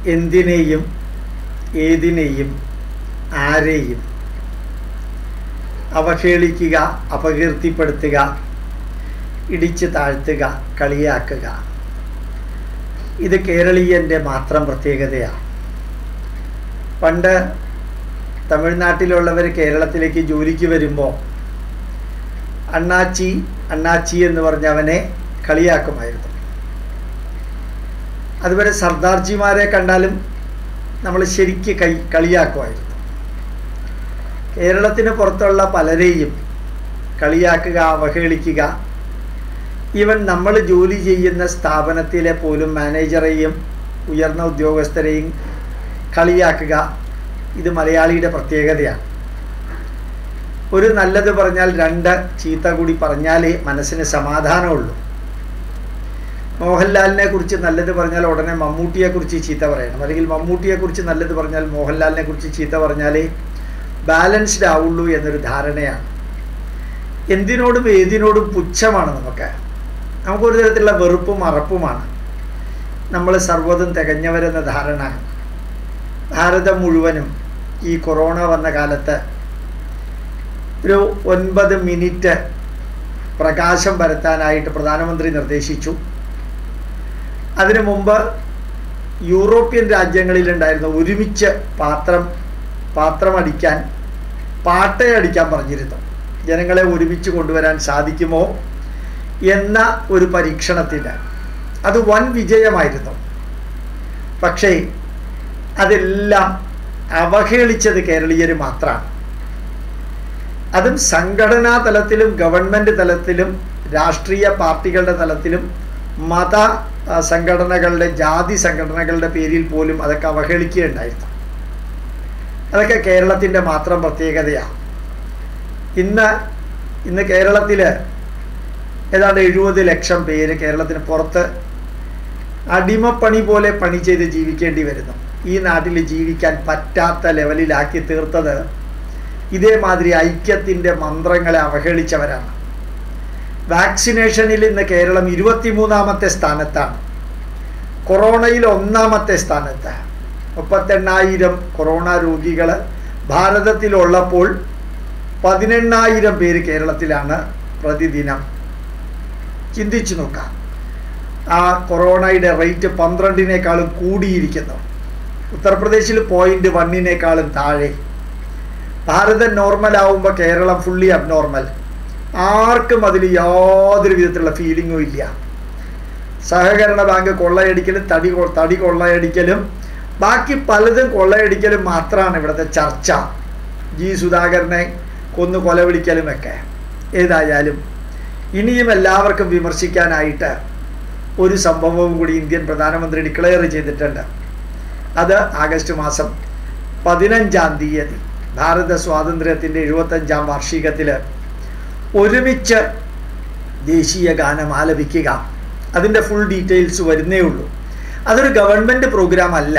എന്തിനേയും ഏതിനേയും ആരെയും അവഹേളിക്കുക അപകീർത്തിപ്പെടുത്തുക ഇടിച്ച് താഴ്ത്തുക കളിയാക്കുക ഇത് കേരളീയൻ്റെ മാത്രം പ്രത്യേകതയാണ് പണ്ട് തമിഴ്നാട്ടിലുള്ളവർ കേരളത്തിലേക്ക് ജോലിക്ക് വരുമ്പോൾ അണ്ണാച്ചി അണ്ണാച്ചി എന്ന് പറഞ്ഞവനെ കളിയാക്കുമായിരുന്നു അതുപോലെ സർദാർജിമാരെ കണ്ടാലും നമ്മൾ ശരിക്ക് കൈ കളിയാക്കുമായിരുന്നു കേരളത്തിന് പുറത്തുള്ള പലരെയും കളിയാക്കുക അവഹേളിക്കുക ഈവൻ നമ്മൾ ജോലി ചെയ്യുന്ന സ്ഥാപനത്തിലെ പോലും മാനേജറെയും ഉയർന്ന ഉദ്യോഗസ്ഥരെയും കളിയാക്കുക ഇത് മലയാളിയുടെ പ്രത്യേകതയാണ് ഒരു നല്ലത് പറഞ്ഞാൽ രണ്ട് ചീത്ത കൂടി പറഞ്ഞാലേ മനസ്സിന് സമാധാനമുള്ളൂ മോഹൻലാലിനെ കുറിച്ച് നല്ലത് പറഞ്ഞാൽ ഉടനെ മമ്മൂട്ടിയെ കുറിച്ച് ചീത്ത പറയണം അല്ലെങ്കിൽ മമ്മൂട്ടിയെ കുറിച്ച് നല്ലത് പറഞ്ഞാൽ മോഹൻലാലിനെ കുറിച്ച് ചീത്ത പറഞ്ഞാലേ ബാലൻസ്ഡ് ആവുള്ളൂ എന്നൊരു ധാരണയാണ് എന്തിനോടും ഏതിനോടും പുച്ഛമാണ് നമുക്ക് നമുക്കൊരു തരത്തിലുള്ള വെറുപ്പും അറപ്പുമാണ് നമ്മൾ സർവ്വതും തികഞ്ഞവരെന്ന ധാരണ ഭാരതം മുഴുവനും ഈ കൊറോണ വന്ന കാലത്ത് ഒരു ഒൻപത് മിനിറ്റ് പ്രകാശം പരത്താനായിട്ട് പ്രധാനമന്ത്രി നിർദ്ദേശിച്ചു അതിനു മുമ്പ് യൂറോപ്യൻ രാജ്യങ്ങളിലുണ്ടായിരുന്ന ഒരുമിച്ച് പാത്രം പാത്രമടിക്കാൻ പാട്ടയടിക്കാൻ പറഞ്ഞിരുന്നു ജനങ്ങളെ ഒരുമിച്ച് കൊണ്ടുവരാൻ സാധിക്കുമോ എന്ന ഒരു പരീക്ഷണത്തിന് അത് വൻ വിജയമായിരുന്നു പക്ഷേ അതെല്ലാം അവഹേളിച്ചത് കേരളീയർ മാത്രമാണ് അതും സംഘടനാ തലത്തിലും ഗവൺമെൻറ് തലത്തിലും രാഷ്ട്രീയ പാർട്ടികളുടെ തലത്തിലും മത സംഘടനകളുടെ ജാതി സംഘടനകളുടെ പേരിൽ പോലും അതൊക്കെ അവഹേളിക്കുകയുണ്ടായിരുന്നു അതൊക്കെ കേരളത്തിൻ്റെ മാത്രം പ്രത്യേകതയാണ് ഇന്ന് ഇന്ന് കേരളത്തിൽ ഏതാണ്ട് എഴുപത് ലക്ഷം പേര് കേരളത്തിന് പുറത്ത് അടിമപ്പണി പോലെ പണി ചെയ്ത് ജീവിക്കേണ്ടി വരുന്നു ഈ നാട്ടിൽ ജീവിക്കാൻ പറ്റാത്ത ലെവലിലാക്കി തീർത്തത് ഇതേമാതിരി ഐക്യത്തിൻ്റെ മന്ത്രങ്ങളെ അവഹേളിച്ചവരാണ് വാക്സിനേഷനിൽ ഇന്ന് കേരളം ഇരുപത്തിമൂന്നാമത്തെ സ്ഥാനത്താണ് കൊറോണയിൽ ഒന്നാമത്തെ സ്ഥാനത്ത് മുപ്പത്തെണ്ണായിരം കൊറോണ രോഗികൾ ഭാരതത്തിലുള്ളപ്പോൾ പതിനെണ്ണായിരം പേര് കേരളത്തിലാണ് പ്രതിദിനം ചിന്തിച്ചു നോക്കാം ആ കൊറോണയുടെ റേറ്റ് പന്ത്രണ്ടിനേക്കാളും കൂടിയിരിക്കുന്നു ഉത്തർപ്രദേശിൽ പോയിന്റ് വണ്ണിനേക്കാളും താഴെ ഭാരതം നോർമൽ ആവുമ്പോൾ കേരളം ഫുള്ളി അബ്നോർമൽ ആർക്കും അതിൽ യാതൊരു വിധത്തിലുള്ള ഫീലിങ്ങും ഇല്ല സഹകരണ ബാങ്ക് കൊള്ളയടിക്കലും തടി തടി കൊള്ളയടിക്കലും ബാക്കി പലതും കൊള്ളയടിക്കലും മാത്രമാണ് ഇവിടുത്തെ ചർച്ച ജി സുധാകരനെ കൊന്നു കൊലവിളിക്കലുമൊക്കെ ഏതായാലും ഇനിയും എല്ലാവർക്കും വിമർശിക്കാനായിട്ട് ഒരു സംഭവവും കൂടി ഇന്ത്യൻ പ്രധാനമന്ത്രി ഡിക്ലെയർ ചെയ്തിട്ടുണ്ട് അത് ആഗസ്റ്റ് മാസം പതിനഞ്ചാം തീയതി ഭാരത സ്വാതന്ത്ര്യത്തിൻ്റെ എഴുപത്തഞ്ചാം വാർഷികത്തിൽ ഒരുമിച്ച് ദേശീയ ഗാനം ആലപിക്കുക അതിൻ്റെ ഫുൾ ഡീറ്റെയിൽസ് വരുന്നേ ഉള്ളൂ അതൊരു ഗവൺമെൻറ് പ്രോഗ്രാം അല്ല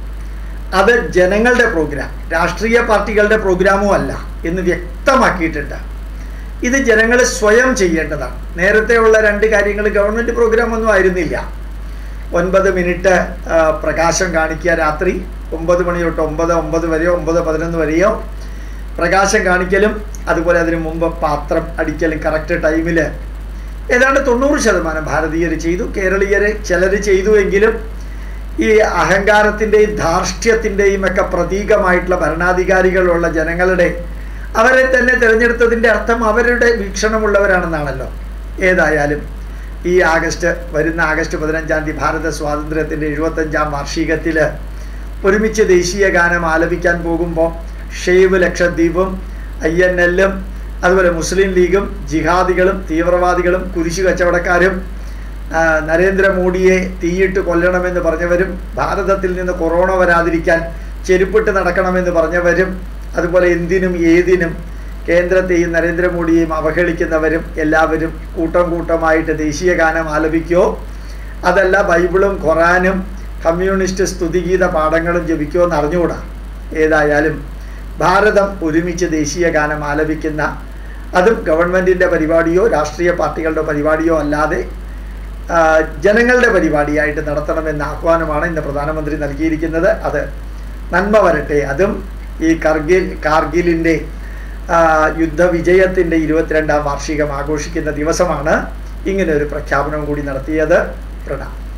അത് ജനങ്ങളുടെ പ്രോഗ്രാം രാഷ്ട്രീയ പാർട്ടികളുടെ പ്രോഗ്രാമും അല്ല എന്ന് വ്യക്തമാക്കിയിട്ടുണ്ട് ഇത് ജനങ്ങൾ സ്വയം ചെയ്യേണ്ടതാണ് നേരത്തെ ഉള്ള രണ്ട് കാര്യങ്ങൾ ഗവൺമെൻറ് പ്രോഗ്രാം ഒന്നും ആയിരുന്നില്ല ഒൻപത് മിനിറ്റ് പ്രകാശം കാണിക്കുക രാത്രി ഒമ്പത് മണി തൊട്ട് ഒമ്പത് ഒമ്പത് വരെയോ ഒമ്പത് പതിനൊന്ന് വരെയോ പ്രകാശം കാണിക്കലും അതുപോലെ അതിനു മുമ്പ് പാത്രം അടിക്കലും കറക്റ്റ് ടൈമിൽ ഏതാണ്ട് തൊണ്ണൂറ് ശതമാനം ഭാരതീയർ ചെയ്തു കേരളീയർ ചിലർ ചെയ്തു എങ്കിലും ഈ അഹങ്കാരത്തിൻ്റെയും ധാർഷ്ട്യത്തിൻ്റെയും ഒക്കെ പ്രതീകമായിട്ടുള്ള ഭരണാധികാരികളുള്ള ജനങ്ങളുടെ അവരെ തന്നെ തിരഞ്ഞെടുത്തതിൻ്റെ അർത്ഥം അവരുടെ വീക്ഷണമുള്ളവരാണെന്നാണല്ലോ ഏതായാലും ഈ ആഗസ്റ്റ് വരുന്ന ആഗസ്റ്റ് പതിനഞ്ചാം തീയതി ഭാരത സ്വാതന്ത്ര്യത്തിൻ്റെ എഴുപത്തഞ്ചാം വാർഷികത്തിൽ ഒരുമിച്ച് ദേശീയ ഗാനം ആലപിക്കാൻ പോകുമ്പോൾ ഷെയ്വ് ലക്ഷദ്വീപും ഐ എൻ എല്ലും അതുപോലെ മുസ്ലിം ലീഗും ജിഹാദികളും തീവ്രവാദികളും കുരിശു കച്ചവടക്കാരും നരേന്ദ്രമോദിയെ തീയിട്ട് കൊല്ലണമെന്ന് പറഞ്ഞവരും ഭാരതത്തിൽ നിന്ന് കൊറോണ വരാതിരിക്കാൻ ചെരുപ്പിട്ട് നടക്കണമെന്ന് പറഞ്ഞവരും അതുപോലെ എന്തിനും ഏതിനും കേന്ദ്രത്തെയും നരേന്ദ്രമോദിയെയും അവഹേളിക്കുന്നവരും എല്ലാവരും കൂട്ടം കൂട്ടമായിട്ട് ദേശീയ ഗാനം ആലപിക്കുകയോ അതല്ല ബൈബിളും ഖുറാനും കമ്മ്യൂണിസ്റ്റ് സ്തുതിഗീത പാഠങ്ങളും ജപിക്കുമോ എന്ന് അറിഞ്ഞുകൂടാ ഏതായാലും ഭാരതം ഒരുമിച്ച് ദേശീയ ഗാനം ആലപിക്കുന്ന അതും ഗവൺമെൻറ്റിൻ്റെ പരിപാടിയോ രാഷ്ട്രീയ പാർട്ടികളുടെ പരിപാടിയോ അല്ലാതെ ആ, ജനങ്ങളുടെ പരിപാടിയായിട്ട് നടത്തണമെന്ന ആഹ്വാനമാണ് ഇന്ന് പ്രധാനമന്ത്രി നൽകിയിരിക്കുന്നത് അത് നന്മ വരട്ടെ അതും ഈ കർഗിൽ കാർഗിലിൻ്റെ ആ, യുദ്ധവിജയത്തിൻ്റെ ഇരുപത്തിരണ്ടാം വാർഷികം ആഘോഷിക്കുന്ന ദിവസമാണ് ഇങ്ങനെ ഒരു പ്രഖ്യാപനം കൂടി നടത്തിയത് പ്രണാം